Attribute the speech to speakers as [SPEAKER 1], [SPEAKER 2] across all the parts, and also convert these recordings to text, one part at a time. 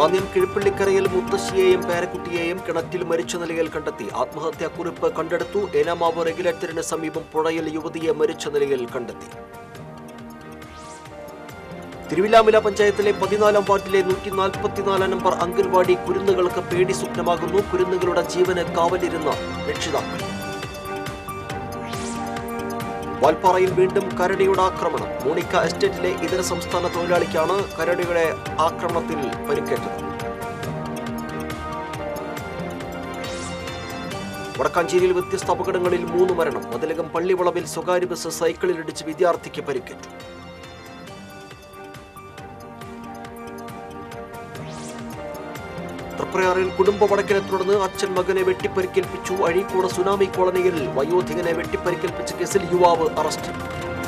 [SPEAKER 1] താന്യം കിഴപ്പള്ളിക്കരയിൽ മുത്തശ്ശിയെയും പേരക്കുട്ടിയെയും കിണറ്റിൽ മരിച്ച നിലയിൽ കണ്ടെത്തി ആത്മഹത്യാക്കുറിപ്പ് കണ്ടെടുത്തു ഏനാമാവ് റെഗുലേറ്ററിന് സമീപം പുഴയിൽ യുവതിയെ മരിച്ച നിലയിൽ കണ്ടെത്തി തിരുവില്ലാമല പഞ്ചായത്തിലെ പതിനാലാം വാർഡിലെ നൂറ്റി നാൽപ്പത്തിനാലാം നമ്പർ അംഗൻവാടി കുരുന്നുകൾക്ക് പേടി സ്വപ്നമാകുന്നു കുരുന്നുകളുടെ ജീവന് കാവലിരുന്ന രക്ഷിതാക്കൾ വാൽപ്പാറയിൽ വീണ്ടും കരടിയുടെ ആക്രമണം മോണിക്ക എസ്റ്റേറ്റിലെ ഇതര സംസ്ഥാന തൊഴിലാളിക്കാണ് കരടിയുടെ ആക്രമണത്തിൽ പരിക്കേറ്റത് വടക്കാഞ്ചേരിയിൽ വ്യത്യസ്ത അപകടങ്ങളിൽ മൂന്ന് മരണം മതിലകം പള്ളിവളവിൽ സ്വകാര്യ ബസ് സൈക്കിളിലിടിച്ച് വിദ്യാർത്ഥിക്ക് പരിക്കേറ്റു തൃപ്രയാറിൽ കുടുംബ വടക്കിനെ തുടർന്ന് അച്ഛൻ മകനെ വെട്ടിപ്പരിക്കേൽപ്പിച്ചു അഴീക്കോട് സുനാമി കോളനിയിൽ വയോധികനെ വെട്ടിപ്പരിക്കേൽപ്പിച്ച കേസിൽ യുവാവ് അറസ്റ്റിൽ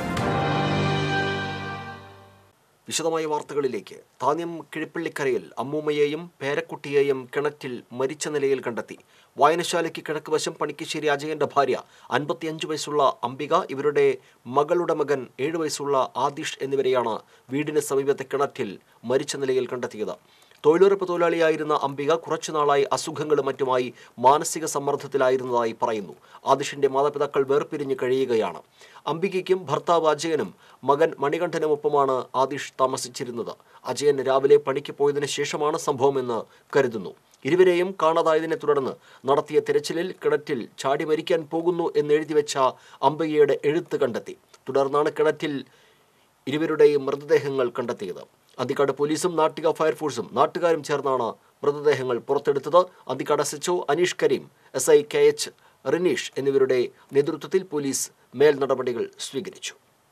[SPEAKER 1] വിശദമായ വാർത്തകളിലേക്ക് താന്യം കിഴിപ്പള്ളിക്കരയിൽ അമ്മൂമ്മയെയും പേരക്കുട്ടിയെയും കിണറ്റിൽ മരിച്ച നിലയിൽ കണ്ടെത്തി വായനശാലയ്ക്ക് കിഴക്ക് വശം പണിക്കശ്ശേരി അജയന്റെ ഭാര്യ അൻപത്തിയഞ്ച് വയസ്സുള്ള അംബിക ഇവരുടെ മകളുടെ മകൻ ഏഴ് വയസ്സുള്ള ആദിഷ് എന്നിവരെയാണ് വീടിന് സമീപത്തെ കിണറ്റിൽ മരിച്ച നിലയിൽ കണ്ടെത്തിയത് തൊഴിലുറപ്പ് തൊഴിലാളിയായിരുന്ന അംബിക കുറച്ചുനാളായി അസുഖങ്ങളും മറ്റുമായി മാനസിക സമ്മർദ്ദത്തിലായിരുന്നതായി പറയുന്നു ആദിഷിന്റെ മാതാപിതാക്കൾ വേർപിരിഞ്ഞ് കഴിയുകയാണ് അംബികയ്ക്കും ഭർത്താവ് അജയനും മകൻ മണികണ്ഠനുമൊപ്പമാണ് ആദിഷ് താമസിച്ചിരുന്നത് അജയൻ രാവിലെ പണിക്ക് പോയതിനു ശേഷമാണ് സംഭവമെന്ന് കരുതുന്നു ഇരുവരെയും കാണാതായതിനെ തുടർന്ന് നടത്തിയ തിരച്ചിലിൽ കിണറ്റിൽ ചാടി മരിക്കാൻ പോകുന്നു എന്നെഴുതി വെച്ച അംബികയുടെ എഴുത്ത് കണ്ടെത്തി തുടർന്നാണ് കിണറ്റിൽ ഇരുവരുടെയും മൃതദേഹങ്ങൾ കണ്ടെത്തിയത് അന്തിക്കാട് പോലീസും നാട്ടിക ഫയർഫോഴ്സും നാട്ടുകാരും ചേർന്നാണ് മൃതദേഹങ്ങൾ പുറത്തെടുത്തത് Anthikad S H O Aneesh Kareem S I K H Rineesh എന്നിവരുടെ നേതൃത്വത്തിൽ പോലീസ് മേൽ നടപടികൾ സ്വീകരിച്ചു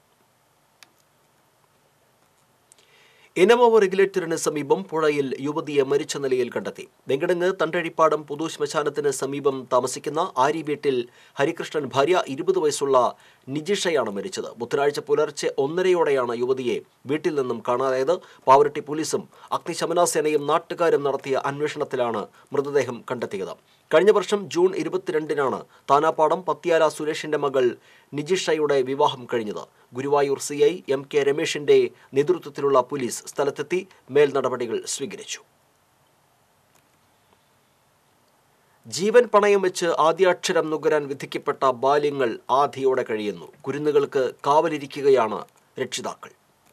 [SPEAKER 1] ഇനമാവ് റെഗുലേറ്ററിന് സമീപം പുഴയിൽ യുവതിയെ മരിച്ച നിലയിൽ കണ്ടെത്തി വെങ്കടങ്ങ് തണ്ടഴിപ്പാടം പൊതു ശ്മശാനത്തിന് സമീപം താമസിക്കുന്ന ആരി വീട്ടിൽ ഹരികൃഷ്ണൻ ഭാര്യ ഇരുപത് വയസ്സുള്ള നിജിഷയാണ് മരിച്ചത് ബുധനാഴ്ച പുലർച്ചെ ഒന്നരയോടെയാണ് യുവതിയെ വീട്ടിൽ നിന്നും കാണാതായത് പാവരട്ടി പോലീസും അഗ്നിശമന സേനയും നാട്ടുകാരും നടത്തിയ അന്വേഷണത്തിലാണ് മൃതദേഹം കണ്ടെത്തിയത് കഴിഞ്ഞ വർഷം ജൂൺ ഇരുപത്തിരണ്ടിനാണ് താനാപ്പാടം പത്തിയാല സുരേഷിന്റെ മകൾ നിജിഷയുടെ വിവാഹം കഴിഞ്ഞത് Guruvayur C I M K രമേഷിന്റെ നേതൃത്വത്തിലുള്ള പോലീസ് സ്ഥലത്തെത്തി മേൽ നടപടികൾ സ്വീകരിച്ചു ജീവൻ പണയം വെച്ച് ആദ്യാക്ഷരം നുകരാൻ വിധിക്കപ്പെട്ട ബാല്യങ്ങൾ ആധിയോടെ കഴിയുന്നു കുരുന്നുകൾക്ക് കാവലിരിക്കുകയാണ് രക്ഷിതാക്കൾ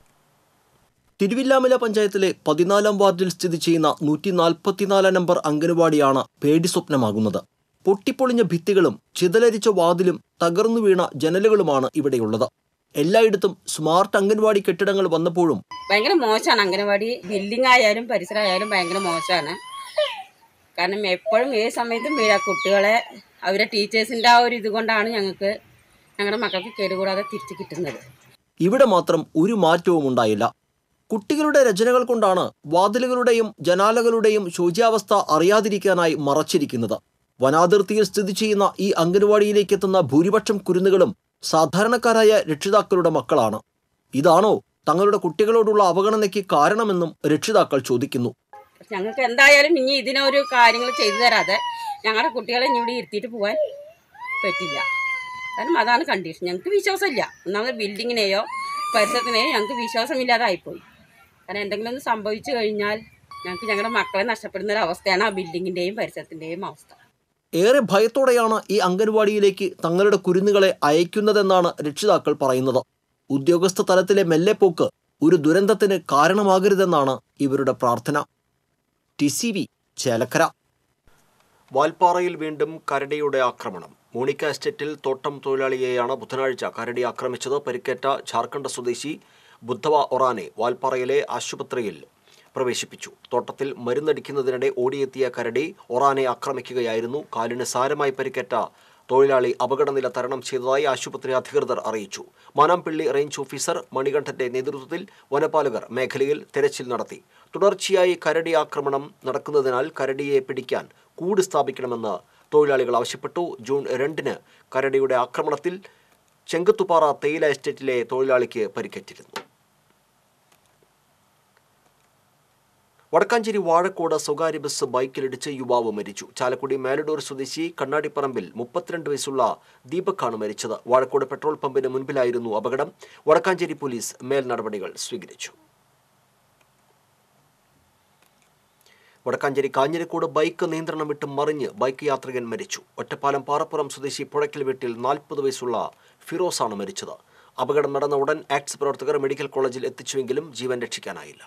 [SPEAKER 1] തിരുവില്ലാമല പഞ്ചായത്തിലെ പതിനാലാം വാർഡിൽ സ്ഥിതി ചെയ്യുന്ന നൂറ്റി നാൽപ്പത്തിനാലാം നമ്പർ അംഗനവാടിയാണ് പേടി സ്വപ്നമാകുന്നത് പൊട്ടിപ്പൊളിഞ്ഞ ഭിത്തികളും ചിതലരിച്ച വാതിലും തകർന്നു വീണ ജനലുകളുമാണ് ഇവിടെയുള്ളത് എല്ലായിടത്തും സ്മാർട്ട് അംഗൻവാടി കെട്ടിടങ്ങൾ വന്നപ്പോഴും
[SPEAKER 2] ഭയങ്കര മോശമാണ് അംഗനവാടി ബിൽഡിംഗ് ആയാലും പരിസരമായാലും ഭയങ്കര മോശമാണ് കാരണം എപ്പോഴും ഏത് സമയത്തും വീഴ കുട്ടികളെ അവരെ ടീച്ചേഴ്സിൻ്റെ ആ ഒരു ഇത് കൊണ്ടാണ് ഞങ്ങൾക്ക് ഞങ്ങളുടെ മക്കൾക്ക് കേടുകൂടാതെ തിരിച്ചു കിട്ടുന്നത്
[SPEAKER 1] ഇവിടെ മാത്രം ഒരു മാറ്റവും ഉണ്ടായില്ല കുട്ടികളുടെ രചനകൾ കൊണ്ടാണ് വാതിലുകളുടെയും ജനാലകളുടെയും ശോച്യാവസ്ഥ അറിയാതിരിക്കാനായി മറച്ചിരിക്കുന്നത് വനാതിർത്തിയിൽ സ്ഥിതി ചെയ്യുന്ന ഈ അംഗൻവാടിയിലേക്ക് എത്തുന്ന ഭൂരിപക്ഷം കുരുന്നുകളും സാധാരണക്കാരായ രക്ഷിതാക്കളുടെ മക്കളാണ് ഇതാണോ തങ്ങളുടെ കുട്ടികളോടുള്ള അവഗണനയ്ക്ക് കാരണമെന്നും രക്ഷിതാക്കൾ ചോദിക്കുന്നു
[SPEAKER 2] ഞങ്ങൾക്ക് എന്തായാലും ഇനി ഇതിനൊരു കാര്യങ്ങൾ ചെയ്തു തരാതെ ഞങ്ങളുടെ കുട്ടികളെ ഇനി ഇവിടെ ഇരുത്തിയിട്ട് പോകാൻ പറ്റില്ല കാരണം അതാണ് കണ്ടീഷൻ ഞങ്ങൾക്ക് വിശ്വാസമില്ല ഒന്നാമത് ബിൽഡിങ്ങിനെയോ പരിസരത്തിനെയോ ഞങ്ങൾക്ക് വിശ്വാസമില്ലാതായിപ്പോയി കാരണം എന്തെങ്കിലും ഒന്ന് സംഭവിച്ചു കഴിഞ്ഞാൽ ഞങ്ങൾക്ക് ഞങ്ങളുടെ മക്കളെ നഷ്ടപ്പെടുന്ന ഒരു അവസ്ഥയാണ് ആ ബിൽഡിങ്ങിൻ്റെയും പരിസരത്തിൻ്റെയും അവസ്ഥ
[SPEAKER 1] ഏറെ ഭയത്തോടെയാണ് ഈ അംഗൻവാടിയിലേക്ക് തങ്ങളുടെ കുരുന്നുകളെ അയക്കുന്നതെന്നാണ് രക്ഷിതാക്കൾ പറയുന്നത് ഉദ്യോഗസ്ഥ തലത്തിലെ മെല്ലെപ്പോക്ക് ഒരു ദുരന്തത്തിന് കാരണമാകരുതെന്നാണ് ഇവരുടെ പ്രാർത്ഥന ടി സി വി ചേലക്കര വാൽപ്പാറയിൽ വീണ്ടും കരടിയുടെ ആക്രമണം മോണിക്ക എസ്റ്റേറ്റിൽ തോട്ടം തൊഴിലാളിയെയാണ് ബുധനാഴ്ച കരടി ആക്രമിച്ചത് പരിക്കേറ്റ ജാർഖണ്ഡ് സ്വദേശി ബുദ്ധവ ഒറാനെ വാൽപ്പാറയിലെ ആശുപത്രിയിൽ പ്രവേശിപ്പിച്ചു തോട്ടത്തിൽ മരുന്നടിക്കുന്നതിനിടെ ഓടിയെത്തിയ കരടി ഒറാനെ ആക്രമിക്കുകയായിരുന്നു കാലിന് സാരമായി പരിക്കേറ്റ തൊഴിലാളി അപകടനില തരണം ചെയ്തതായി ആശുപത്രി അധികൃതർ അറിയിച്ചു മാനാംപള്ളി റേഞ്ച് ഓഫീസർ മണികണ്ഠന്റെ നേതൃത്വത്തിൽ വനപാലകർ മേഖലയിൽ തെരച്ചിൽ നടത്തി തുടർച്ചയായി കരടി ആക്രമണം നടക്കുന്നതിനാൽ കരടിയെ പിടിക്കാൻ കൂട് സ്ഥാപിക്കണമെന്ന് തൊഴിലാളികൾ ആവശ്യപ്പെട്ടു ജൂൺ രണ്ടിന് കരടിയുടെ ആക്രമണത്തിൽ ചെങ്കത്തുപാറ തേയില എസ്റ്റേറ്റിലെ തൊഴിലാളിക്ക് പരിക്കേറ്റിരുന്നു വടക്കാഞ്ചേരി വാഴക്കോട് സ്വകാര്യ ബസ് ബൈക്കിലിടിച്ച് യുവാവ് മരിച്ചു ചാലക്കുടി മേലടൂർ സ്വദേശി കണ്ണാടിപ്പറമ്പിൽ മുപ്പത്തിരണ്ട് വയസ്സുള്ള ദീപക്കാണ് മരിച്ചത് വാഴക്കോട് പെട്രോൾ പമ്പിന് മുൻപിലായിരുന്നു അപകടം വടക്കാഞ്ചേരി പോലീസ് മേൽ നടപടികൾ സ്വീകരിച്ചു വടക്കാഞ്ചേരി കാഞ്ഞിരക്കോട് ബൈക്ക് നിയന്ത്രണം വിട്ട് മറിഞ്ഞ് ബൈക്ക് യാത്രികൻ മരിച്ചു ഒറ്റപ്പാലം പാറപ്പുറം സ്വദേശി പുഴയ്ക്കൽ വീട്ടിൽ നാൽപ്പത് വയസ്സുള്ള ഫിറോസാണ് മരിച്ചത് അപകടം നടന്ന ഉടൻ ആക്സ് പ്രവർത്തകർ മെഡിക്കൽ കോളേജിൽ എത്തിച്ചുവെങ്കിലും ജീവൻ രക്ഷിക്കാനായില്ല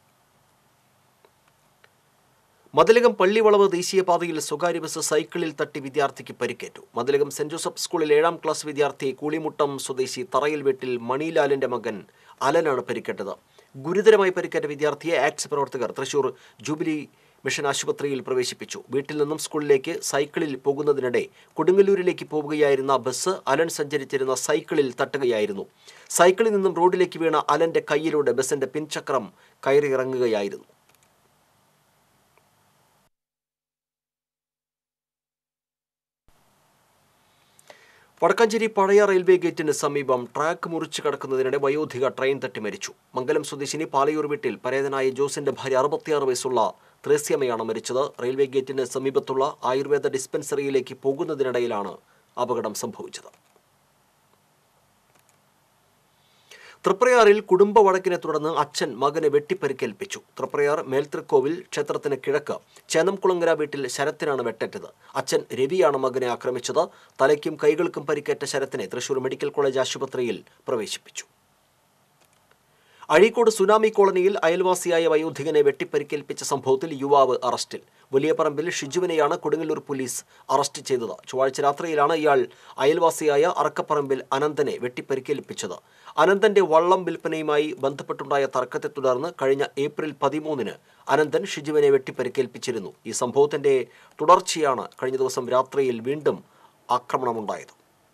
[SPEAKER 1] മതിലകം പള്ളിവളവ് ദേശീയപാതയിൽ സ്വകാര്യ ബസ് സൈക്കിളിൽ തട്ടി വിദ്യാർത്ഥിക്ക് പരിക്കേറ്റു മതിലകം സെന്റ് ജോസഫ് സ്കൂളിൽ ഏഴാം ക്ലാസ് വിദ്യാർത്ഥി കൂളിമുട്ടം സ്വദേശി തറയിൽ വീട്ടിൽ മണിലാലിന്റെ മകൻ അലനാണ് പരിക്കേറ്റത് ഗുരുതരമായി പരിക്കേറ്റ വിദ്യാർത്ഥിയെ ആക്സ് പ്രവർത്തകർ തൃശൂർ ജൂബിലി മിഷൻ ആശുപത്രിയിൽ പ്രവേശിപ്പിച്ചു വീട്ടിൽ നിന്നും സ്കൂളിലേക്ക് സൈക്കിളിൽ പോകുന്നതിനിടെ കൊടുങ്ങല്ലൂരിലേക്ക് പോവുകയായിരുന്ന ബസ് അലൻ സഞ്ചരിച്ചിരുന്ന സൈക്കിളിൽ തട്ടുകയായിരുന്നു സൈക്കിളിൽ നിന്നും റോഡിലേക്ക് വീണ അലന്റെ കൈയിലൂടെ ബസിന്റെ പിൻചക്രം കയറിയിറങ്ങുകയായിരുന്നു വടക്കാഞ്ചേരി പഴയ റെയിൽവേ ഗേറ്റിന് സമീപം ട്രാക്ക് മുറിച്ചു കടക്കുന്നതിനിടെ വയോധിക ട്രെയിൻ തട്ടി മരിച്ചു മംഗലം സ്വദേശിനി പാലയൂർ വീട്ടിൽ പരേതനായ ജോസിന്റെ ഭാര്യ അറുപത്തിയാറ് വയസ്സുള്ള ത്രേസ്യമ്മയാണ് മരിച്ചത് റെയിൽവേ ഗേറ്റിന് സമീപത്തുള്ള ആയുർവേദ ഡിസ്പെൻസറിയിലേക്ക് പോകുന്നതിനിടയിലാണ് അപകടം സംഭവിച്ചത് തൃപ്രയാറിൽ കുടുംബ വഴക്കിനെ തുടർന്ന് അച്ഛൻ മകനെ വെട്ടിപ്പരിക്കേൽപ്പിച്ചു തൃപ്രയാർ മേൽത്തൃക്കോവിൽ ക്ഷേത്രത്തിന് കിഴക്ക് ചേന്നംകുളങ്ങര വീട്ടിൽ ശരത്തിനാണ് വെട്ടേറ്റത് അച്ഛൻ രവിയാണ് മകനെ ആക്രമിച്ചത് തലയ്ക്കും കൈകൾക്കും പരിക്കേറ്റ ശരത്തിനെ തൃശൂർ മെഡിക്കൽ കോളേജ് ആശുപത്രിയിൽ പ്രവേശിപ്പിച്ചു അഴീക്കോട് സുനാമി കോളനിയിൽ അയൽവാസിയായ വയോധികനെ വെട്ടിപ്പരിക്കേൽപ്പിച്ച സംഭവത്തിൽ യുവാവ് അറസ്റ്റിൽ വലിയ പറമ്പിൽ ഷിജുവിനെയാണ് കൊടുങ്ങല്ലൂർ പോലീസ് അറസ്റ്റ് ചെയ്തത് ചൊവ്വാഴ്ച രാത്രിയിലാണ് ഇയാൾ അയൽവാസിയായ അറക്കപ്പറമ്പിൽ അനന്തനെ വെട്ടിപ്പരിക്കേൽപ്പിച്ചത് അനന്തന്റെ വള്ളം വിൽപ്പനയുമായി ബന്ധപ്പെട്ടുണ്ടായ തർക്കത്തെ തുടർന്ന് കഴിഞ്ഞ ഏപ്രിൽ പതിമൂന്നിന് അനന്തൻ ഷിജുവിനെ വെട്ടിപ്പരിക്കേൽപ്പിച്ചിരുന്നു ഈ സംഭവത്തിന്റെ തുടർച്ചയാണ് കഴിഞ്ഞ ദിവസം രാത്രിയിൽ വീണ്ടും ആക്രമണമുണ്ടായത്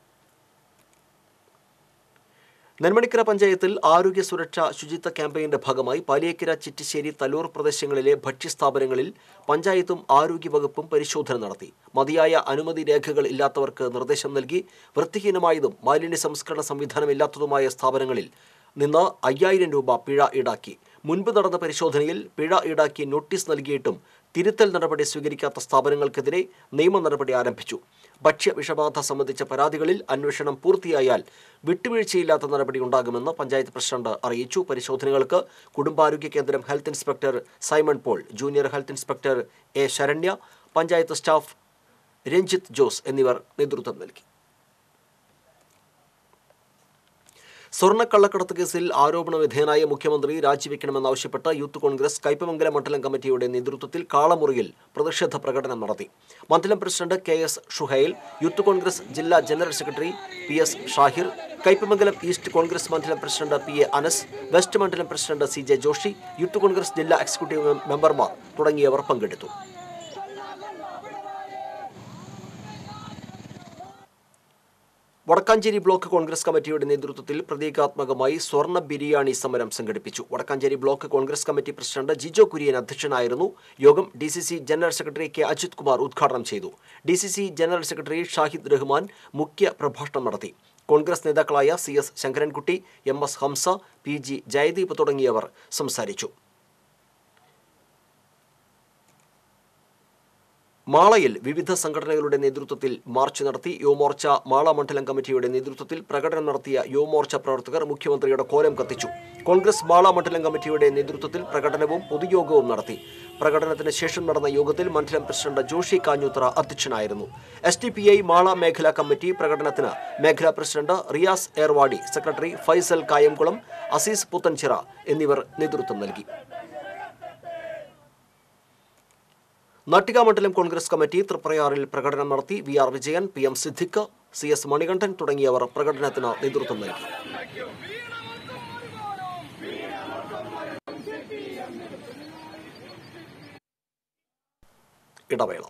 [SPEAKER 1] നെന്മണിക്കര പഞ്ചായത്തിൽ ആരോഗ്യ സുരക്ഷ ശുചിത്വ ക്യാമ്പയിന്റെ ഭാഗമായി പാലിയേക്കര ചിറ്റിശ്ശേരി തലൂർ പ്രദേശങ്ങളിലെ ഭക്ഷ്യസ്ഥാപനങ്ങളിൽ പഞ്ചായത്തും ആരോഗ്യവകുപ്പും പരിശോധന നടത്തി മതിയായ അനുമതി രേഖകൾ ഇല്ലാത്തവർക്ക് നിർദ്ദേശം നൽകി വൃത്തിഹീനമായതും മാലിന്യ സംസ്കരണ സംവിധാനമില്ലാത്തതുമായ സ്ഥാപനങ്ങളിൽ നിന്ന് അയ്യായിരം രൂപ പിഴ ഈടാക്കി മുൻപ് നടന്ന പരിശോധനയിൽ പിഴ ഈടാക്കി നോട്ടീസ് നൽകിയിട്ടും തിരുത്തൽ നടപടി സ്വീകരിക്കാത്ത സ്ഥാപനങ്ങൾക്കെതിരെ നിയമ നടപടി ആരംഭിച്ചു ഭക്ഷ്യ വിഷബാധ സംബന്ധിച്ച പരാതികളിൽ അന്വേഷണം പൂർത്തിയായാൽ വിട്ടുവീഴ്ചയില്ലാത്ത നടപടി ഉണ്ടാകുമെന്ന് പഞ്ചായത്ത് പ്രസിഡന്റ് അറിയിച്ചു പരിശോധനകൾക്ക് കുടുംബാരോഗ്യ കേന്ദ്രം health inspector Simon Paul junior health inspector A Saranya panchayat staff Ranjith Jose എന്നിവർ നേതൃത്വം നൽകി സ്വർണ്ണക്കള്ളക്കടത്ത് കേസിൽ ആരോപണ വിധേയനായ മുഖ്യമന്ത്രി രാജിവെക്കണമെന്നാവശ്യപ്പെട്ട് യൂത്ത് കോൺഗ്രസ് കയ്പമംഗലം മണ്ഡലം കമ്മിറ്റിയുടെ നേതൃത്വത്തിൽ കാളമുറിയിൽ പ്രതിഷേധ പ്രകടനം നടത്തി മണ്ഡലം president K S Shuhail youth congress ജില്ലാ general secretary P S Shahir Kaipamangalam east congress മണ്ഡലം president P A Anas west മണ്ഡലം president C J Joshy youth congress ജില്ലാ എക്സിക്യൂട്ടീവ് മെമ്പർമാർ തുടങ്ങിയവർ പങ്കെടുത്തു വടക്കാഞ്ചേരി ബ്ലോക്ക് കോൺഗ്രസ് കമ്മിറ്റിയുടെ നേതൃത്വത്തിൽ പ്രതീകാത്മകമായി സ്വർണ്ണ ബിരിയാണി സമരം സംഘടിപ്പിച്ചു Vadakkanchery block congress committee president Jijo Kurian അധ്യക്ഷനായിരുന്നു യോഗം D C C general secretary K Ajith Kumar ഉദ്ഘാടനം ചെയ്തു D C C general secretary Shahid Rahman മുഖ്യ പ്രഭാഷണം നടത്തി കോൺഗ്രസ് നേതാക്കളായ C S Sankarankutty M S Hamsa P G Jayadeep തുടങ്ങിയവർ സംസാരിച്ചു മാളയിൽ വിവിധ സംഘടനകളുടെ നേതൃത്വത്തിൽ മാർച്ച് നടത്തി യുവമോർച്ച മാള മണ്ഡലം കമ്മിറ്റിയുടെ നേതൃത്വത്തിൽ പ്രകടനം നടത്തിയ യുവമോർച്ച പ്രവർത്തകർ മുഖ്യമന്ത്രിയുടെ കോലം കത്തിച്ചു കോൺഗ്രസ് മാള മണ്ഡലം കമ്മിറ്റിയുടെ നേതൃത്വത്തിൽ പ്രകടനവും പൊതുയോഗവും നടത്തി പ്രകടനത്തിന് ശേഷം നടന്ന യോഗത്തിൽ മണ്ഡലം പ്രസിഡന്റ് ജോഷി കാഞ്ഞൂത്ര അധ്യക്ഷനായിരുന്നു S D P I Mala മേഖലാ കമ്മിറ്റി പ്രകടനത്തിന് മേഖലാ പ്രസിഡന്റ് റിയാസ് ഏർവാടി സെക്രട്ടറി ഫൈസൽ കായംകുളം അസീസ് പുത്തൻചിറ എന്നിവർ നേതൃത്വം നൽകി നാട്ടിക മണ്ഡലം കോൺഗ്രസ് കമ്മിറ്റി തൃപ്രയാറിൽ പ്രകടനം നടത്തി V R Vijayan P M Siddique C S Manikandan തുടങ്ങിയവർ പ്രകടനത്തിന് നേതൃത്വം നൽകി ഇടവേള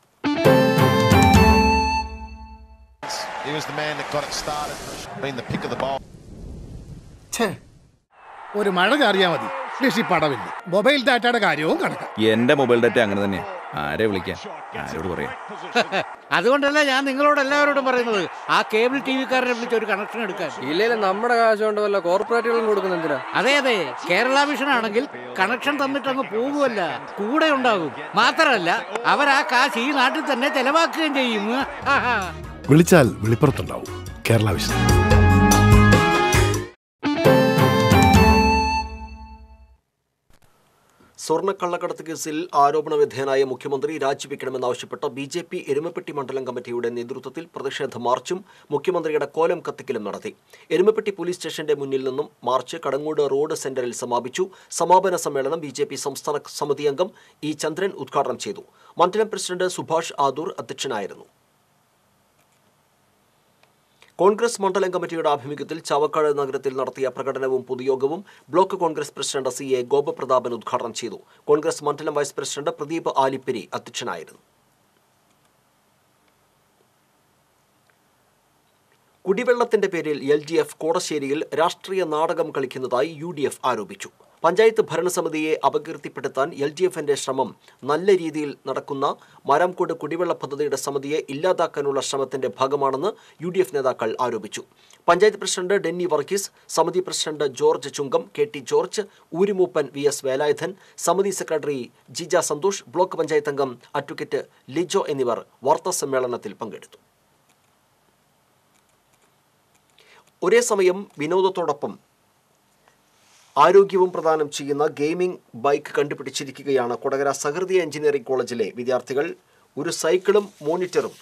[SPEAKER 3] He was the man that got it started, been the pick of the bowl.
[SPEAKER 4] ഛേ ഒരു മഴ ചാറിയാ മതി കൃഷി പടവില്ല മൊബൈൽ ഡാറ്റയുടെ കാര്യവും കണക്കാം
[SPEAKER 5] എന്റെ മൊബൈൽ ഡാറ്റ അങ്ങനെ തന്നെയാ ആരെ വിളിക്കാൻ ആരോട് പറയാം
[SPEAKER 6] അതുകൊണ്ടല്ല ഞാൻ നിങ്ങളോട് എല്ലാവരോടും പറയുന്നത് ആ കേബിൾ ടി വിക്കാരനെ വിളിച്ച് ഒരു കണക്ഷൻ എടുക്കാൻ
[SPEAKER 7] ഇല്ലേലും നമ്മുടെ കാശ് കൊണ്ട് വല്ല കോർപ്പറേറ്റുകളും കൊടുക്കുന്ന എന്തിനാ
[SPEAKER 6] അതെ അതെ കേരള വിഷൻ ആണെങ്കിൽ കണക്ഷൻ തന്നിട്ട് അങ്ങ് പോകുമല്ല കൂടെ ഉണ്ടാകും മാത്രമല്ല അവർ ആ കാശ് ഈ നാട്ടിൽ തന്നെ ചെലവാക്കുകയും ചെയ്യും ആഹാ.
[SPEAKER 8] വിളിച്ചാൽ വെളിപ്പുറത്തുണ്ടാവും കേരള വിഷൻ
[SPEAKER 1] സ്വർണ്ണക്കള്ളക്കടത്ത് കേസിൽ ആരോപണ വിധേയനായ മുഖ്യമന്ത്രി രാജിവെക്കണമെന്നാവശ്യപ്പെട്ട ബി ജെ പി എരുമപ്പെട്ടി മണ്ഡലം കമ്മിറ്റിയുടെ നേതൃത്വത്തിൽ പ്രതിഷേധ മാർച്ചും മുഖ്യമന്ത്രിയുടെ കോലം കത്തിക്കലും നടത്തി എരുമപ്പെട്ടി പോലീസ് സ്റ്റേഷന്റെ മുന്നിൽ നിന്നും മാർച്ച് കടങ്ങോട് റോഡ് സെന്ററിൽ സമാപിച്ചു സമാപന സമ്മേളനം ബി ജെ പി സംസ്ഥാന സമിതി അംഗം ഇ ചന്ദ്രൻ ഉദ്ഘാടനം ചെയ്തു മണ്ഡലം പ്രസിഡന്റ് സുഭാഷ് ആദൂർ അധ്യക്ഷനായിരുന്നു കോൺഗ്രസ് മണ്ഡലം കമ്മിറ്റിയുടെ ആഭിമുഖ്യത്തിൽ ചാവക്കാട് നഗരത്തിൽ നടത്തിയ പ്രകടനവും പൊതുയോഗവും block congress president C A Gopaprathapan ഉദ്ഘാടനം ചെയ്തു കോൺഗ്രസ് മണ്ഡലം വൈസ് പ്രസിഡന്റ് പ്രദീപ് ആലിപ്പിരി അധ്യക്ഷനായിരുന്നു കുടിവെള്ളത്തിന്റെ പേരിൽ എൽ ഡി എഫ് കോടശ്ശേരിയിൽ രാഷ്ട്രീയ നാടകം കളിക്കുന്നതായി യു ഡി എഫ് ആരോപിച്ചു പഞ്ചായത്ത് ഭരണസമിതിയെ അപകീർത്തിപ്പെടുത്താൻ എൽ ഡി എഫിന്റെ ശ്രമം നല്ല രീതിയിൽ നടക്കുന്ന മരംകോട് കുടിവെള്ള പദ്ധതിയുടെ സമിതിയെ ഇല്ലാതാക്കാനുള്ള ശ്രമത്തിന്റെ ഭാഗമാണെന്ന് യു ഡി എഫ് നേതാക്കൾ ആരോപിച്ചു പഞ്ചായത്ത് പ്രസിഡന്റ് ഡെന്നി വർഗീസ് സമിതി president George Chungam K T George ഊരുമൂപ്പൻ വി എസ് വേലായുധൻ സമിതി സെക്രട്ടറി ജിജ സന്തോഷ് ബ്ലോക്ക് പഞ്ചായത്ത് അംഗം അഡ്വക്കേറ്റ് ലിജോ എന്നിവർ വാർത്താ സമ്മേളനത്തിൽ പങ്കെടുത്തു ഒരേ സമയം വിനോദത്തോടൊപ്പം ആരോഗ്യവും പ്രദാനം ചെയ്യുന്ന ഗെയിമിംഗ് ബൈക്ക് കണ്ടുപിടിച്ചിരിക്കുകയാണ് കൊടകര സഹൃദയ എഞ്ചിനീയറിംഗ് കോളേജിലെ വിദ്യാർത്ഥികൾ ഒരു സൈക്കിളും മോണിറ്ററും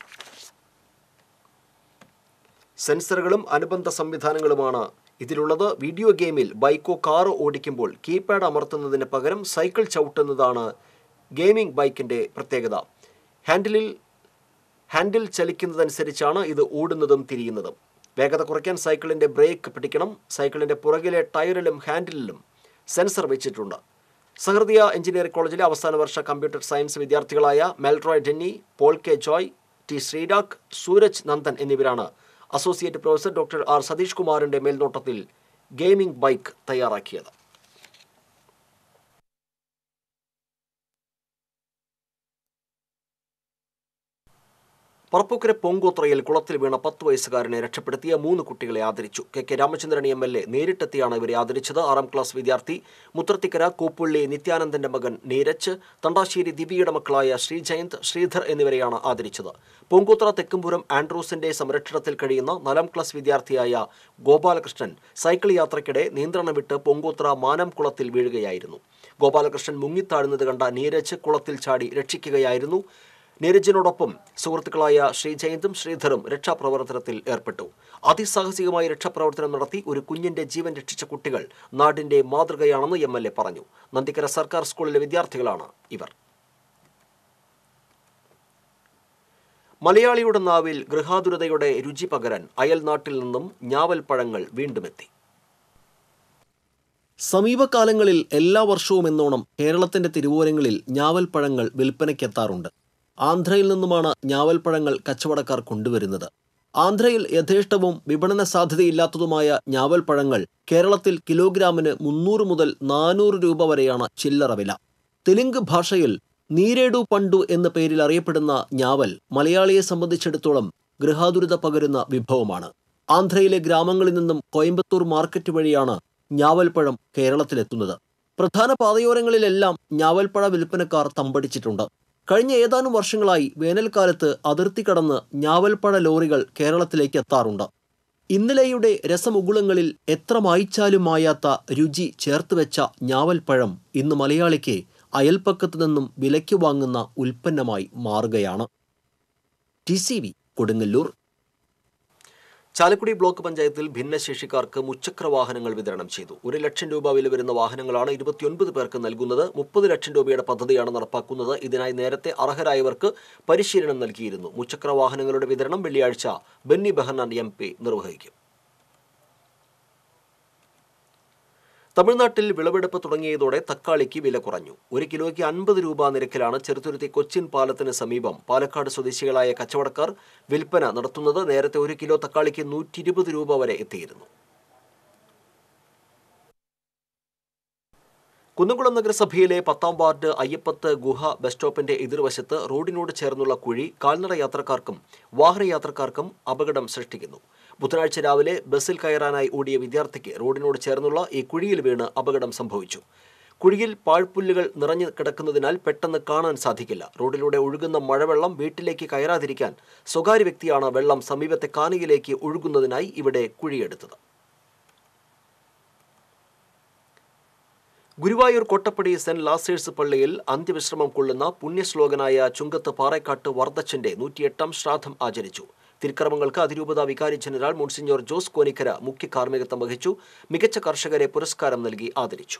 [SPEAKER 1] സെൻസറുകളും അനുബന്ധ സംവിധാനങ്ങളുമാണ് ഇതിലുള്ളത് വീഡിയോ ഗെയിമിൽ ബൈക്കോ കാറോ ഓടിക്കുമ്പോൾ കീപാഡ് അമർത്തുന്നതിന് പകരം സൈക്കിൾ ചവിട്ടുന്നതാണ് ഗെയിമിംഗ് ബൈക്കിന്റെ പ്രത്യേകത ഹാൻഡിലിൽ ഹാൻഡിൽ ചലിക്കുന്നതനുസരിച്ചാണ് ഇത് ഓടുന്നതും തിരിയുന്നതും വേഗത കുറയ്ക്കാൻ സൈക്കിളിന്റെ ബ്രേക്ക് പിടിക്കണം സൈക്കിളിന്റെ പുറകിലെ ടയറിലും ഹാൻഡിലിലും സെൻസർ വെച്ചിട്ടുണ്ട് സഹൃദയ എഞ്ചിനീയറിംഗ് കോളേജിലെ അവസാന വർഷ കമ്പ്യൂട്ടർ സയൻസ് വിദ്യാർത്ഥികളായ Meltroy Denny Paul K Joy T Sreerag Sooraj Nandan എന്നിവരാണ് associate professor doctor R Satheesh കുമാറിന്റെ മേൽനോട്ടത്തിൽ ഗെയിമിംഗ് ബൈക്ക് തയ്യാറാക്കിയത് പറപ്പൂക്കര പൊങ്കോത്രയിൽ കുളത്തിൽ വീണ പത്ത് വയസ്സുകാരനെ രക്ഷപ്പെടുത്തിയ മൂന്ന് കുട്ടികളെ ആദരിച്ചു K K Ramachandran M L A നേരിട്ടെത്തിയാണ് ഇവരെ ആദരിച്ചത് ആറാം ക്ലാസ് വിദ്യാർത്ഥി മുത്രത്തിക്കര കൂപ്പുള്ളി നിത്യാനന്ദന്റെ മകൻ നീരജ് തണ്ടാശ്ശേരി ദിവ്യയുടെ മക്കളായ ശ്രീജയന്ത് ശ്രീധർ എന്നിവരെയാണ് ആദരിച്ചത് പൂങ്കോത്ര തെക്കുംപുരം ആൻഡ്രൂസിന്റെ സംരക്ഷണത്തിൽ കഴിയുന്ന നാലാം ക്ലാസ് വിദ്യാർത്ഥിയായ ഗോപാലകൃഷ്ണൻ സൈക്കിൾ യാത്രയ്ക്കിടെ നിയന്ത്രണം വിട്ട് പൊങ്കോത്ര മാനം കുളത്തിൽ വീഴുകയായിരുന്നു ഗോപാലകൃഷ്ണൻ മുങ്ങിത്താഴുന്നത് കണ്ട നീരജ് കുളത്തിൽ ചാടി രക്ഷിക്കുകയായിരുന്നു നീരജിനോടൊപ്പം സുഹൃത്തുക്കളായ ശ്രീജയന്തും ശ്രീധറും രക്ഷാപ്രവർത്തനത്തിൽ ഏർപ്പെട്ടു അതിസാഹസികമായ രക്ഷാപ്രവർത്തനം നടത്തി ഒരു കുഞ്ഞിന്റെ ജീവൻ രക്ഷിച്ച കുട്ടികൾ നാടിന്റെ മാതൃകയാണെന്ന് എം എൽ എ പറഞ്ഞു നന്ദിക്കര സർക്കാർ സ്കൂളിലെ വിദ്യാർത്ഥികളാണ് ഇവർ മലയാളിയുടെ നാവിൽ ഗൃഹാതുരതയുടെ രുചി പകരാൻ അയൽ നാട്ടിൽ നിന്നും ഞാവൽ പഴങ്ങൾ വീണ്ടുമെത്തി സമീപകാലങ്ങളിൽ എല്ലാ വർഷവും എന്നോണം കേരളത്തിന്റെ തിരുവോരങ്ങളിൽ ഞാവൽപ്പഴങ്ങൾ വിൽപ്പനയ്ക്കെത്താറുണ്ട് ആന്ധ്രയിൽ നിന്നുമാണ് ഞാവൽപ്പഴങ്ങൾ കച്ചവടക്കാർ കൊണ്ടുവരുന്നത് ആന്ധ്രയിൽ യഥേഷ്ടവും വിപണന സാധ്യതയില്ലാത്തതുമായ ഞാവൽപ്പഴങ്ങൾ കേരളത്തിൽ കിലോഗ്രാമിന് മുന്നൂറ് മുതൽ നാനൂറ് രൂപ വരെയാണ് ചില്ലറ വില തെലുങ്ക് ഭാഷയിൽ നീരേടു പണ്ടു എന്ന പേരിൽ അറിയപ്പെടുന്ന ഞാവൽ മലയാളിയെ സംബന്ധിച്ചിടത്തോളം ഗൃഹാതുരത പകരുന്ന വിഭവമാണ് ആന്ധ്രയിലെ ഗ്രാമങ്ങളിൽ നിന്നും കോയമ്പത്തൂർ മാർക്കറ്റ് വഴിയാണ് ഞാവൽപ്പഴം കേരളത്തിലെത്തുന്നത് പ്രധാന പാതയോരങ്ങളിലെല്ലാം ഞാവൽപ്പഴ വിൽപ്പനക്കാർ തമ്പടിച്ചിട്ടുണ്ട് കഴിഞ്ഞ ഏതാനും വർഷങ്ങളായി വേനൽക്കാലത്ത് അതിർത്തി കടന്ന് ഞാവൽപ്പഴ ലോറികൾ കേരളത്തിലേക്ക് എത്താറുണ്ട് ഇന്നലെയുടെ രസമുകുളങ്ങളിൽ എത്ര മായിച്ചാലും മായാത്ത രുചി ചേർത്തുവെച്ച ഞാവൽപ്പഴം ഇന്ന് മലയാളിക്ക് അയൽപ്പക്കത്തു നിന്നും വിലയ്ക്ക് വാങ്ങുന്ന ഉൽപ്പന്നമായി മാറുകയാണ് T C V Kodungallur Chalakudy block പഞ്ചായത്തിൽ ഭിന്നശേഷിക്കാർക്ക് മുച്ചക്ര വാഹനങ്ങൾ വിതരണം ചെയ്തു ഒരു ലക്ഷം രൂപ വില വരുന്ന വാഹനങ്ങളാണ് ഇരുപത്തിയൊൻപത് പേർക്ക് നൽകുന്നത് മുപ്പത് ലക്ഷം രൂപയുടെ പദ്ധതിയാണ് നടപ്പാക്കുന്നത് ഇതിനായി നേരത്തെ അർഹരായവർക്ക് പരിശീലനം നൽകിയിരുന്നു മുച്ചക്ര വാഹനങ്ങളുടെ വിതരണം വെള്ളിയാഴ്ച ബെന്നി ബെഹനാൻ എം പി നിർവഹിക്കും തമിഴ്നാട്ടിൽ വിളവെടുപ്പ് തുടങ്ങിയതോടെ തക്കാളിക്ക് വില കുറഞ്ഞു ഒരു കിലോയ്ക്ക് അൻപത് രൂപ നിരക്കിലാണ് ചെറുതുരുത്തി കൊച്ചിൻ പാലത്തിന് സമീപം പാലക്കാട് സ്വദേശികളായ കച്ചവടക്കാർ വിൽപ്പന നടത്തുന്നത് നേരത്തെ ഒരു കിലോ തക്കാളിക്ക് നൂറ്റി ഇരുപത് രൂപ വരെ എത്തിയിരുന്നു കുന്നംകുളം നഗരസഭയിലെ പത്താം വാർഡ് അയ്യപ്പത്ത് ഗുഹ ബസ് സ്റ്റോപ്പിന്റെ എതിർവശത്ത് റോഡിനോട് ചേർന്നുള്ള കുഴി കാൽനട യാത്രക്കാർക്കും വാഹനയാത്രക്കാർക്കും അപകടം സൃഷ്ടിക്കുന്നു ബുധനാഴ്ച രാവിലെ ബസ്സിൽ കയറാനായി ഓടിയ വിദ്യാർത്ഥിക്ക് റോഡിനോട് ചേർന്നുള്ള ഈ കുഴിയിൽ വീണ് അപകടം സംഭവിച്ചു കുഴിയിൽ പാഴ്പുല്ലുകൾ നിറഞ്ഞു കിടക്കുന്നതിനാൽ പെട്ടെന്ന് കാണാൻ സാധിക്കില്ല റോഡിലൂടെ ഒഴുകുന്ന മഴവെള്ളം വീട്ടിലേക്ക് കയറാതിരിക്കാൻ സ്വകാര്യ വ്യക്തിയാണ് വെള്ളം സമീപത്തെ കാനയിലേക്ക് ഒഴുകുന്നതിനായി ഇവിടെ കുഴിയെടുത്തത് ഗുരുവായൂർ കോട്ടപ്പടി സെന്റ് ലാസേഴ്സ് പള്ളിയിൽ അന്ത്യവിശ്രമം കൊള്ളുന്ന പുണ്യശ്ലോകനായ ചുങ്കത്ത് പാറേക്കാട്ട് വർദ്ധച്ചന്റെ നൂറ്റിയെട്ടാം ശ്രാദ്ധം ആചരിച്ചു തിരുക്കർമ്മങ്ങൾക്ക് അതിരൂപത വികാരി ജനറൽ മോൺസിഞ്ഞോർ ജോസ് കോനിക്കര മുഖ്യ കാർമ്മികത്വം വഹിച്ചു മികച്ച കർഷകരെ പുരസ്കാരം നൽകി ആദരിച്ചു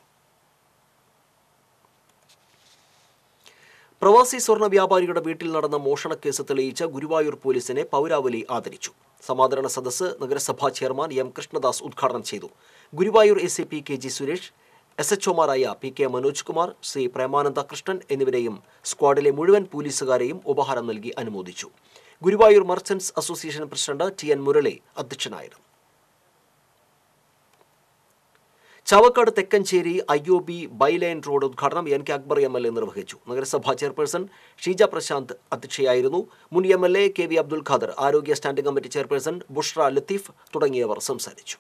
[SPEAKER 1] പ്രവാസി സ്വർണ്ണ വ്യാപാരിയുടെ വീട്ടിൽ നടന്ന മോഷണക്കേസ് തെളിയിച്ച ഗുരുവായൂർ പോലീസിനെ പൗരാവലി ആദരിച്ചു സമാദരണ സദസ്സ് നഗരസഭാ ചെയർമാൻ എം കൃഷ്ണദാസ് ഉദ്ഘാടനം ചെയ്തു Guruvayur A C P K G Suresh S H ഒമാരായ പി കെ മനോജ് കുമാർ ശ്രീ പ്രേമാനന്ദ കൃഷ്ണൻ എന്നിവരെയും സ്ക്വാഡിലെ മുഴുവൻ പോലീസുകാരെയും ഉപഹാരം നൽകി അനുമോദിച്ചു Guruvayur merchants association president T N Murali അധ്യക്ഷനായിരുന്നു Chavakkad Thekkanchery I O B bylane road ഉദ്ഘാടനം N K Akbar M L A നിർവഹിച്ചു നഗരസഭാ ചെയർപേഴ്സൺ ഷീജ പ്രശാന്ത് അധ്യക്ഷയായിരുന്നു മുൻ M L A K V Abdul Khader ആരോഗ്യ standing committee chairperson Bushra Latheef തുടങ്ങിയവർ സംസാരിച്ചു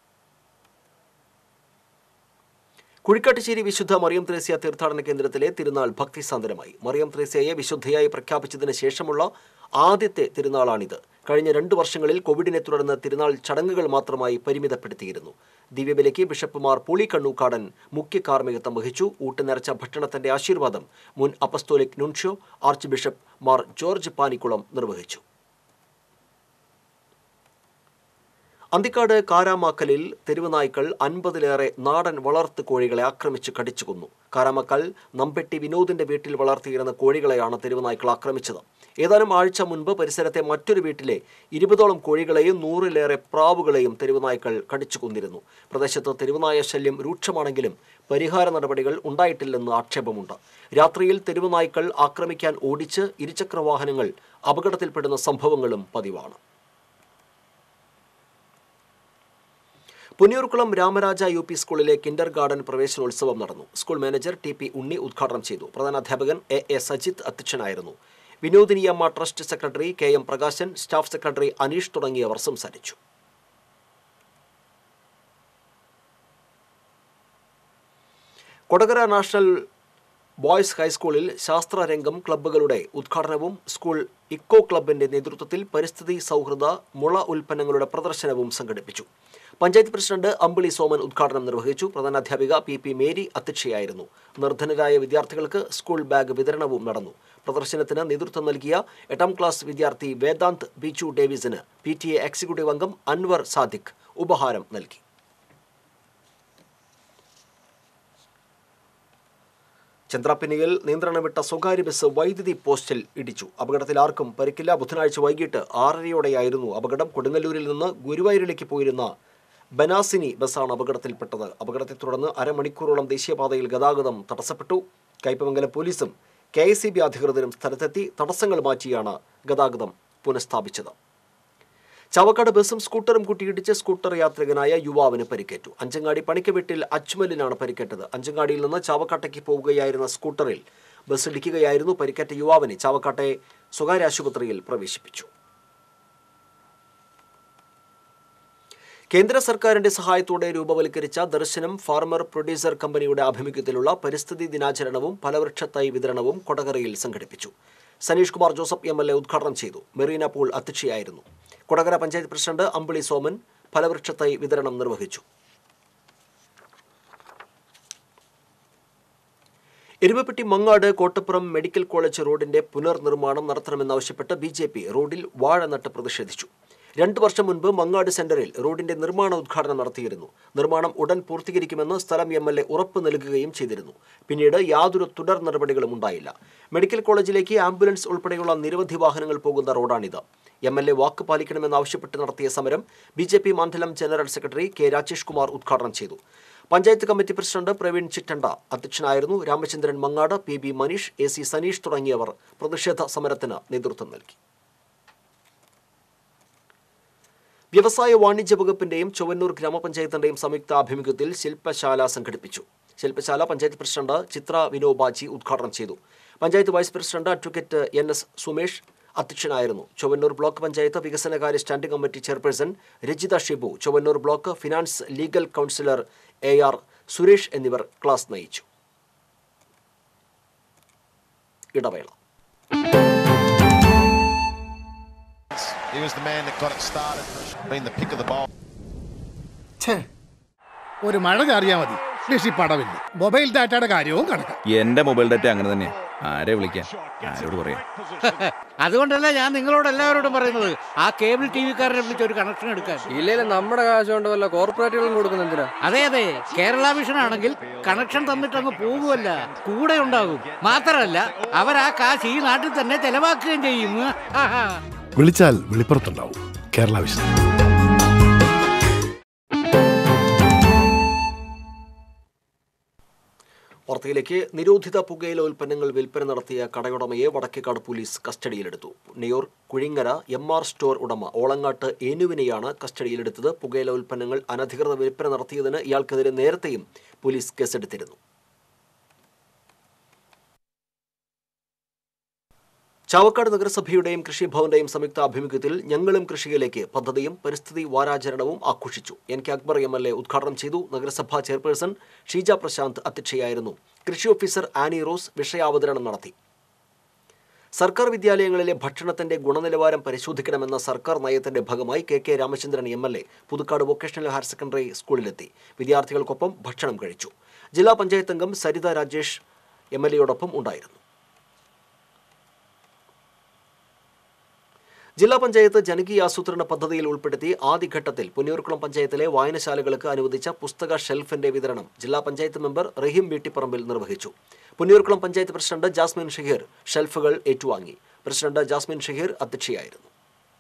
[SPEAKER 1] കുഴിക്കാട്ടുശ്ശേരി വിശുദ്ധ മറിയം ത്രേസ്യ തീർത്ഥാടന കേന്ദ്രത്തിലെ തിരുനാൾ ഭക്തിസാന്ദ്രമായി മറിയം ത്രേസ്യയെ വിശുദ്ധയായി പ്രഖ്യാപിച്ചതിന് ശേഷമുള്ള ആദ്യത്തെ തിരുനാളാണിത് കഴിഞ്ഞ രണ്ട് വർഷങ്ങളിൽ കോവിഡിനെ തുടർന്ന് തിരുനാൾ ചടങ്ങുകൾ മാത്രമായി പരിമിതപ്പെടുത്തിയിരുന്നു ദിവ്യബലിക്ക് ബിഷപ്പുമാർ പുളി കണ്ണൂക്കാടൻ മുഖ്യ കാർമ്മികത്വം വഹിച്ചു ഊട്ടുനിറച്ച ഭക്ഷണത്തിന്റെ ആശീർവാദം മുൻ apostolic nuncio archbishop Mar George Panikkulam നിർവഹിച്ചു അന്തിക്കാട് കാരാമാക്കലിൽ തെരുവുനായ്ക്കൾ അൻപതിലേറെ നാടൻ വളർത്തു കോഴികളെ ആക്രമിച്ച് കടിച്ചു കൊന്നു കാരാമക്കൽ നമ്പെട്ടി വിനോദിന്റെ വീട്ടിൽ വളർത്തിയിരുന്ന കോഴികളെയാണ് തെരുവുനായ്ക്കൾ ആക്രമിച്ചത് ഏതാനും ആഴ്ച മുൻപ് പരിസരത്തെ മറ്റൊരു വീട്ടിലെ ഇരുപതോളം കോഴികളെയും നൂറിലേറെ പ്രാവുകളെയും തെരുവുനായ്ക്കൾ കടിച്ചു കൊന്നിരുന്നു പ്രദേശത്ത് തെരുവുനായ ശല്യം രൂക്ഷമാണെങ്കിലും പരിഹാര നടപടികൾ ഉണ്ടായിട്ടില്ലെന്ന് ആക്ഷേപമുണ്ട് രാത്രിയിൽ തെരുവുനായ്ക്കൾ ആക്രമിക്കാൻ ഓടിച്ച് ഇരുചക്ര വാഹനങ്ങൾ അപകടത്തിൽപ്പെടുന്ന സംഭവങ്ങളും പതിവാണ് പുന്നിയൂർക്കുളം രാമരാജ യു പി സ്കൂളിലെ കിൻഡർ ഗാർഡൻ പ്രവേശനോത്സവം നടന്നു school manager T P Unni ഉദ്ഘാടനം ചെയ്തു പ്രധാനാധ്യാപകൻ എ എ സജിത്ത് അധ്യക്ഷനായിരുന്നു Vinodiniyamma trust secretary K M Prakashan staff secretary Aneesh തുടങ്ങിയവർ സംസാരിച്ചു കൊടകര നാഷണൽ ബോയ്സ് ഹൈസ്കൂളിൽ ശാസ്ത്രരംഗം ക്ലബ്ബുകളുടെ ഉദ്ഘാടനവും സ്കൂൾ ഇക്കോ ക്ലബിന്റെ നേതൃത്വത്തിൽ പരിസ്ഥിതി സൗഹൃദ മുള ഉൽപ്പന്നങ്ങളുടെ പ്രദർശനവും സംഘടിപ്പിച്ചു പഞ്ചായത്ത് പ്രസിഡന്റ് അമ്പിളി സോമൻ ഉദ്ഘാടനം നിർവഹിച്ചു പ്രധാനാധ്യാപിക പി പി മേരി അധ്യക്ഷയായിരുന്നു നിർധനരായ വിദ്യാർത്ഥികൾക്ക് സ്കൂൾ ബാഗ് വിതരണവും നടന്നു പ്രദർശനത്തിന് നേതൃത്വം നൽകിയ എട്ടാം ക്ലാസ് വിദ്യാർത്ഥി വേദാന്ത് ബിച്ചു ഡേവിസിന് പി ടി എ എക്സിക്യൂട്ടീവ് അംഗം അൻവർ സാദിഖ് ഉപഹാരം നൽകി ചന്ദ്രാപ്പിനിയിൽ നിയന്ത്രണം വിട്ട സ്വകാര്യ ബസ് വൈദ്യുതി പോസ്റ്റിൽ ഇടിച്ചു അപകടത്തിൽ ആർക്കും പരിക്കില്ല ബുധനാഴ്ച വൈകിട്ട് ആറരയോടെയായിരുന്നു അപകടം കൊടുങ്ങല്ലൂരിൽ നിന്ന് ഗുരുവായൂരിലേക്ക് പോയിരുന്ന ബനാസിനി ബസ്സാണ് അപകടത്തിൽപ്പെട്ടത് അപകടത്തെ തുടർന്ന് അരമണിക്കൂറോളം ദേശീയപാതയിൽ ഗതാഗതം തടസ്സപ്പെട്ടു കയ്പമംഗലം പോലീസും കെ എസ് സി ബി അധികൃതരും സ്ഥലത്തെത്തി തടസ്സങ്ങൾ മാറ്റിയാണ് ഗതാഗതം പുനഃസ്ഥാപിച്ചത് ചാവക്കാട് ബസും സ്കൂട്ടറും കൂട്ടിയിടിച്ച് സ്കൂട്ടർ യാത്രികനായ യുവാവിന് പരിക്കേറ്റു അഞ്ചങ്ങാടി പണിക്ക് വീട്ടിൽ അജ്മലിനാണ് പരിക്കേറ്റത് അഞ്ചങ്ങാടിയിൽ നിന്ന് ചാവക്കാട്ടേക്ക് പോവുകയായിരുന്ന സ്കൂട്ടറിൽ ബസ് ഇടിക്കുകയായിരുന്നു പരിക്കേറ്റ യുവാവിനെ ചാവക്കാട്ടെ സ്വകാര്യ ആശുപത്രിയിൽ പ്രവേശിപ്പിച്ചു കേന്ദ്ര സർക്കാരിന്റെ സഹായത്തോടെ രൂപവൽക്കരിച്ച ദർശനം ഫാർമർ പ്രൊഡ്യൂസർ കമ്പനിയുടെ ആഭിമുഖ്യത്തിലുള്ള പരിസ്ഥിതി ദിനാചരണവും ഫലവൃക്ഷ തൈ വിതരണവും കൊടകരയിൽ സംഘടിപ്പിച്ചു Saneesh Kumar Joseph M L A ഉദ്ഘാടനം ചെയ്തു മെറീന പോൾ അധ്യക്ഷയായിരുന്നു കൊടകര പഞ്ചായത്ത് പ്രസിഡന്റ് അമ്പിളി സോമൻ ഫലവൃക്ഷ തൈ വിതരണം നിർവഹിച്ചു എരുമപ്പെട്ടി മങ്ങാട് കോട്ടപ്പുറം മെഡിക്കൽ കോളേജ് റോഡിന്റെ പുനർനിർമ്മാണം നടത്തണമെന്നാവശ്യപ്പെട്ട് ബി ജെ പി റോഡിൽ വാഴ നട്ട് പ്രതിഷേധിച്ചു രണ്ടു വർഷം മുൻപ് മങ്ങാട് സെന്ററിൽ റോഡിന്റെ നിർമ്മാണ ഉദ്ഘാടനം നടത്തിയിരുന്നു നിർമ്മാണം ഉടൻ പൂർത്തീകരിക്കുമെന്ന് സ്ഥലം എം എൽ എ ഉറപ്പ് നൽകുകയും ചെയ്തിരുന്നു പിന്നീട് യാതൊരു തുടർ നടപടികളും ഉണ്ടായില്ല മെഡിക്കൽ കോളേജിലേക്ക് ആംബുലൻസ് ഉൾപ്പെടെയുള്ള നിരവധി വാഹനങ്ങൾ പോകുന്ന റോഡാണിത് എം എൽ എ വാക്ക് പാലിക്കണമെന്നാവശ്യപ്പെട്ട് നടത്തിയ സമരം ബി ജെ പി മണ്ഡലം general secretary K Rajesh Kumar ഉദ്ഘാടനം ചെയ്തു പഞ്ചായത്ത് കമ്മിറ്റി പ്രസിഡന്റ് പ്രവീൺ ചിറ്റണ്ട അധ്യക്ഷനായിരുന്നു Ramachandran Mangad P B Maneesh A C Saneesh തുടങ്ങിയവർ പ്രതിഷേധ സമരത്തിന് നേതൃത്വം നൽകി വ്യവസായ വാണിജ്യ വകുപ്പിന്റെയും ചൊവ്വന്നൂർ ഗ്രാമപഞ്ചായത്തിന്റെയും സംയുക്ത ആഭിമുഖ്യത്തിൽ ശില്പശാല സംഘടിപ്പിച്ചു ശില്പശാല പഞ്ചായത്ത് പ്രസിഡന്റ് ചിത്ര വിനോബാജി ഉദ്ഘാടനം ചെയ്തു panchayat vice president advocate N S Sumesh അധ്യക്ഷനായിരുന്നു ചൊവ്വന്നൂർ ബ്ലോക്ക് പഞ്ചായത്ത് വികസനകാര്യ standing committee chairperson Rajitha Shibu Chowwannur block finance legal councillor A R Suresh എന്നിവർ ക്ലാസ് നയിച്ചു ഇടവേള
[SPEAKER 3] He was the man that got it started, been the pick of the bowl.
[SPEAKER 4] ഛേ ഒരു മഴ ചാറിയാ മതി കൃഷി പടവില്ല മൊബൈൽ ഡാറ്റയുടെ കാര്യവും കണക്കാം
[SPEAKER 5] എന്റെ മൊബൈൽ ഡാറ്റ അങ്ങനെ തന്നെയാ ആരെ വിളിക്കാൻ ആരോട് പറയാം
[SPEAKER 6] അതുകൊണ്ടല്ല ഞാൻ നിങ്ങളോട് എല്ലാവരോടും പറയുന്നത് ആ കേബിൾ ടി വിക്കാരനെ വിളിച്ച് ഒരു കണക്ഷൻ എടുക്കാൻ
[SPEAKER 7] ഇല്ലേലും നമ്മുടെ കാശ് കൊണ്ട് വല്ല കോർപ്പറേറ്റുകളും കൊടുക്കുന്ന എന്തിനാ
[SPEAKER 6] അതെ അതെ കേരള വിഷൻ ആണെങ്കിൽ കണക്ഷൻ തന്നിട്ട് അങ്ങ് പോകുമല്ല കൂടെ ഉണ്ടാകും മാത്രമല്ല അവർ ആ കാശ് ഈ നാട്ടിൽ തന്നെ ചെലവാക്കുകയും ചെയ്യും ആഹാ.
[SPEAKER 8] വിളിച്ചാൽ വെളിപ്പുറത്തുണ്ടാവും കേരള വിഷൻ
[SPEAKER 1] വാർത്തയിലേക്ക് നിരോധിത പുകയില ഉൽപ്പന്നങ്ങൾ വിൽപ്പന നടത്തിയ കടയുടമയെ വടക്കേക്കാട് പോലീസ് കസ്റ്റഡിയിലെടുത്തു Neyyur Kuzhingara M R store ഉടമ ഓളങ്ങാട്ട് ഏനുവിനെയാണ് കസ്റ്റഡിയിലെടുത്തത് പുകയില ഉൽപ്പന്നങ്ങൾ അനധികൃത വിൽപ്പന നടത്തിയതിന് ഇയാൾക്കെതിരെ നേരത്തെയും പോലീസ് കേസെടുത്തിരുന്നു ചാവക്കാട് നഗരസഭയുടെയും കൃഷിഭവന്റെയും സംയുക്ത ആഭിമുഖ്യത്തിൽ ഞങ്ങളും കൃഷിയിലേക്ക് പദ്ധതിയും പരിസ്ഥിതി വാരാചരണവും ആഘോഷിച്ചു N K Akbar M L A ഉദ്ഘാടനം ചെയ്തു നഗരസഭാ ചെയർപേഴ്സൺ ഷീജ പ്രശാന്ത് അധ്യക്ഷയായിരുന്നു കൃഷി ഓഫീസർ ആനി റോസ് വിഷയാവതരണം നടത്തി സർക്കാർ വിദ്യാലയങ്ങളിലെ ഭക്ഷണത്തിന്റെ ഗുണനിലവാരം പരിശോധിക്കണമെന്ന സർക്കാർ നയത്തിന്റെ ഭാഗമായി K K Ramachandran M L A Puthukkad vocational higher secondary സ്കൂളിലെത്തി വിദ്യാർത്ഥികൾക്കൊപ്പം ഭക്ഷണം കഴിച്ചു ജില്ലാ പഞ്ചായത്ത് അംഗം സരിത രാജേഷ് എം എൽ എയോടൊപ്പം ഉണ്ടായിരുന്നു ജില്ലാ പഞ്ചായത്ത് ജനകീയ ആസൂത്രണ പദ്ധതിയിൽ ഉൾപ്പെടുത്തി ആദ്യഘട്ടത്തിൽ പുന്നൂർക്കുളം പഞ്ചായത്തിലെ വായനശാലകൾക്ക് അനുവദിച്ച പുസ്തക ഷെൽഫിന്റെ വിതരണം ജില്ലാ പഞ്ചായത്ത് മെമ്പർ റഹീം വീട്ടിപ്പറമ്പിൽ നിർവഹിച്ചു പുന്നൂർക്കുളം പഞ്ചായത്ത് പ്രസിഡന്റ് ജാസ്മിൻ ഷഹീർ ഷെൽഫുകൾ ഏറ്റുവാങ്ങി പ്രസിഡന്റ് ജാസ്മിൻ ഷഹീർ അധ്യക്ഷയായിരുന്നു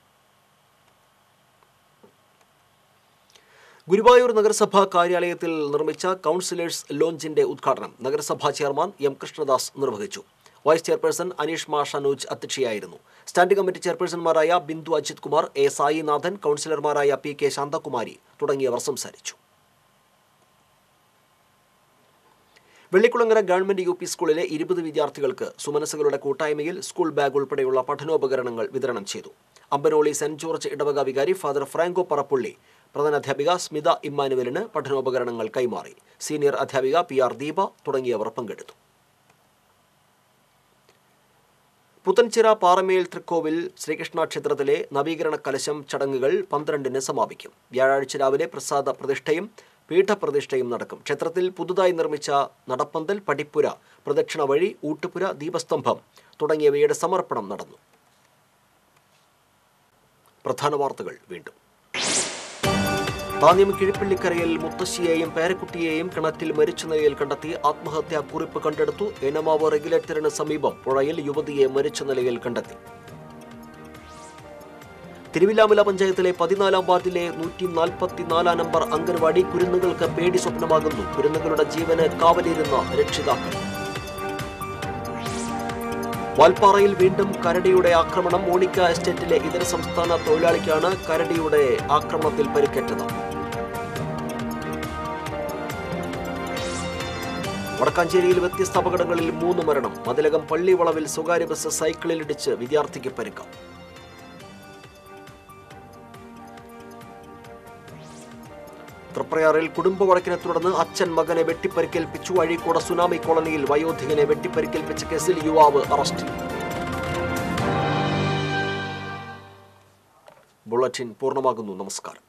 [SPEAKER 1] ഗുരുവായൂർ നഗരസഭാ കാര്യാലയത്തിൽ നിർമ്മിച്ച കൗൺസിലേഴ്സ് ലോഞ്ചിന്റെ ഉദ്ഘാടനം നഗരസഭാ ചെയർമാൻ എം കൃഷ്ണദാസ് നിർവഹിച്ചു വൈസ് ചെയർപേഴ്സൺ അനീഷ് മാ ഷനൂജ് അധ്യക്ഷയായിരുന്നു സ്റ്റാൻഡിംഗ് കമ്മിറ്റി ചെയർപേഴ്സൺമാരായ ബിന്ദു അജിത് കുമാർ എ സായിനാഥൻ കൗൺസിലർമാരായ പി കെ ശാന്തകുമാരി തുടങ്ങിയവർ സംസാരിച്ചു വെള്ളിക്കുളങ്ങര ഗവൺമെന്റ് യു പി സ്കൂളിലെ ഇരുപത് വിദ്യാർത്ഥികൾക്ക് സുമനസുകളുടെ കൂട്ടായ്മയിൽ സ്കൂൾ ബാഗ് ഉൾപ്പെടെയുള്ള പഠനോപകരണങ്ങൾ വിതരണം ചെയ്തു അമ്പനോളി സെന്റ് ജോർജ് ഇടവക വികാരി ഫാദർ ഫ്രാങ്കോ പറപ്പുള്ളി പ്രധാനാധ്യാപിക സ്മിത ഇമ്മാനുവലിന് പഠനോപകരണങ്ങൾ കൈമാറി സീനിയർ അധ്യാപിക പി ആർ ദീപ തുടങ്ങിയവർ പങ്കെടുത്തു പുത്തൻചിറ പാറമേൽ തൃക്കോവിൽ ശ്രീകൃഷ്ണ ക്ഷേത്രത്തിലെ നവീകരണ കലശം ചടങ്ങുകൾ പന്ത്രണ്ടിന് സമാപിക്കും വ്യാഴാഴ്ച രാവിലെ പ്രസാദ പ്രതിഷ്ഠയും പീഠപ്രതിഷ്ഠയും നടക്കും ക്ഷേത്രത്തിൽ പുതുതായി നിർമ്മിച്ച നടപ്പന്തൽ പടിപ്പുര പ്രദക്ഷിണ വഴി ഊട്ടുപുര ദീപസ്തംഭം തുടങ്ങിയവയുടെ സമർപ്പണം നടന്നു പ്രധാന വാർത്തകൾ വീണ്ടും താന്യം കിഴിപ്പള്ളിക്കരയിൽ മുത്തശ്ശിയെയും പേരക്കുട്ടിയെയും കിണറ്റിൽ മരിച്ച നിലയിൽ കണ്ടെത്തി ആത്മഹത്യാ കുറിപ്പ് കണ്ടെടുത്തു എനമാവ് റെഗുലേറ്ററിന് സമീപം പുഴയിൽ യുവതിയെ മരിച്ച നിലയിൽ കണ്ടെത്തി തിരുവില്ലാമല പഞ്ചായത്തിലെ പതിനാലാം വാർഡിലെ നൂറ്റി നാൽപ്പത്തിനാലാം നമ്പർ അംഗൻവാടി കുരുന്നുകൾക്ക് പേടി സ്വപ്നമാകുന്നു കുരുന്നുകളുടെ ജീവന് കാവലിരുന്ന രക്ഷിതാക്കൾ വാൽപ്പാറയിൽ വീണ്ടും കരടിയുടെ ആക്രമണം മോണിക്ക എസ്റ്റേറ്റിലെ ഇതര സംസ്ഥാന തൊഴിലാളിക്കാണ് കരടിയുടെ ആക്രമണത്തിൽ പരിക്കേറ്റത് വടക്കാഞ്ചേരിയിൽ വ്യത്യസ്ത അപകടങ്ങളിൽ മൂന്ന് മരണം മതിലകം പള്ളിവളവിൽ സ്വകാര്യ ബസ് സൈക്കിളിലിടിച്ച് വിദ്യാർത്ഥിക്ക് പരിക്കാം തൃപ്രയാറിൽ കുടുംബ വഴക്കിനെ തുടർന്ന് അച്ഛൻ മകനെ വെട്ടിപ്പരിക്കേൽപ്പിച്ചു അഴീക്കോട് സുനാമി കോളനിയിൽ വയോധികനെ വെട്ടിപ്പരിക്കേൽപ്പിച്ച കേസിൽ യുവാവ് അറസ്റ്റിൽ ബുള്ളറ്റിൻ പൂർണ്ണമാകുന്നു നമസ്കാരം